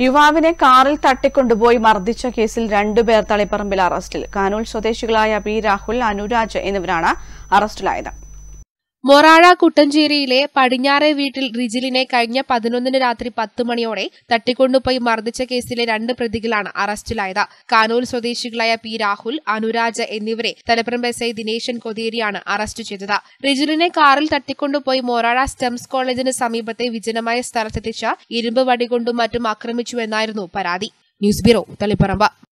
യുവാവിനെ കാറിൽ തട്ടിക്കൊണ്ടുപോയി മർദ്ദിച്ച കേസിൽ രണ്ടുപേർ തളിപ്പറമ്പിൽ അറസ്റ്റിൽ കാനൂൽ സ്വദേശികളായ പി രാഹുൽ അനുരാജ് എന്നിവരാണ് അറസ്റ്റിലായത് മൊറാഴ കുട്ടഞ്ചേരിയിലെ പടിഞ്ഞാറെ വീട്ടിൽ റിജിലിനെ കഴിഞ്ഞ പതിനൊന്നിന് രാത്രി പത്ത് മണിയോടെ തട്ടിക്കൊണ്ടുപോയി മർദ്ദിച്ച കേസിലെ രണ്ട് പ്രതികളാണ് അറസ്റ്റിലായത് കാനൂൽ സ്വദേശികളായ പി രാഹുൽ അനുരാജ് എന്നിവരെ തലപ്പുറം എസ് ഐ ദിനേശൻ കൊതേരിയാണ് അറസ്റ്റ് ചെയ്തത് റിജിലിനെ കാറിൽ തട്ടിക്കൊണ്ടുപോയി മൊറാഴ സ്റ്റെംസ് കോളേജിന് സമീപത്തെ വിജനമായ സ്ഥലത്തെത്തിച്ച് ഇരുമ്പ് വടികൊണ്ടും മറ്റും ആക്രമിച്ചുവെന്നായിരുന്നു പരാതി ന്യൂസ് ബ്യൂറോ തളിപ്പറമ്പ്